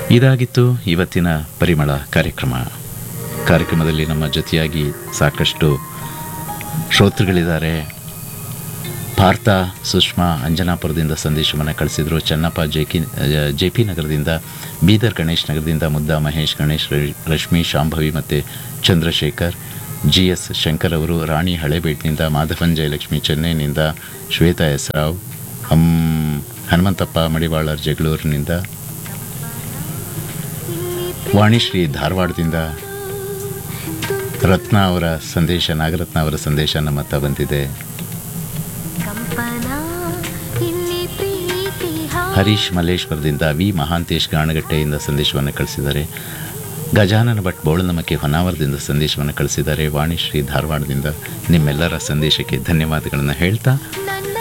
ಇದಾಗಿತ್ತು ಇವತ್ತಿನ ಪರಿಮಳ ಕಾರ್ಯಕ್ರಮ ಕಾರ್ಯಕ್ರಮದಲ್ಲಿ ನಮ್ಮ ಜೊತೆಯಾಗಿ ಸಾಕಷ್ಟು ಶ್ರೋತೃಗಳಿದ್ದಾರೆ ಪಾರ್ಥ ಸುಷ್ಮಾ ಅಂಜನಾಪುರದಿಂದ ಸಂದೇಶವನ್ನು ಕಳಿಸಿದರು ಚನ್ನಪ್ಪ ಜೆಕಿ ಜೆ ಪಿ ನಗರದಿಂದ ಬೀದರ್ ಗಣೇಶ್ ನಗರದಿಂದ ಮುದ್ದಾ ಮಹೇಶ್ ಗಣೇಶ್ ರ- ರಶ್ಮಿ ಶಾಂಭವಿ ಮತ್ತು ಚಂದ್ರಶೇಖರ್ ಜಿ ಎಸ್ ಶಂಕರ್ ಅವರು ರಾಣಿ ಹಳೇಬೇಟ್ನಿಂದ ಮಾಧವನ್ ಜಯಲಕ್ಷ್ಮಿ ಚೆನ್ನೈನಿಂದ ಶ್ವೇತಾ ಎಸ್ ರಾವ್ ಹಂ ಹನುಮಂತಪ್ಪ ಮಡಿವಾಳರ್ ಜಗಳೂರಿನಿಂದ ವಾಣಿಶ್ರೀ ಧಾರವಾಡದಿಂದ ರತ್ನ ಅವರ ಸಂದೇಶ ನಾಗರತ್ನ ಅವರ ಸಂದೇಶ ನಮ್ಮ ಹತ್ರ ಬಂದಿದೆ ಕಂಪನ ಇಲ್ಲಿ ಪ್ರೀತಿ ಹರೀಶ್ ಮಲ್ಲೇಶ್ವರದಿಂದ ವಿ ಮಹಾಂತೇಶ್ ಗಾಣಗಟ್ಟೆಯಿಂದ ಸಂದೇಶವನ್ನು ಕಳಿಸಿದ್ದಾರೆ ಗಜಾನನ ಭಟ್ ಬೋಳನಮಕ್ಕೆ ಹೊನ್ನಾವರದಿಂದ ಸಂದೇಶವನ್ನು ಕಳಿಸಿದ್ದಾರೆ ವಾಣಿಶ್ರೀ ಧಾರವಾಡದಿಂದ ನಿಮ್ಮೆಲ್ಲರ ಸಂದೇಶಕ್ಕೆ ಧನ್ಯವಾದಗಳನ್ನು ಹೇಳ್ತಾ ನನ್ನ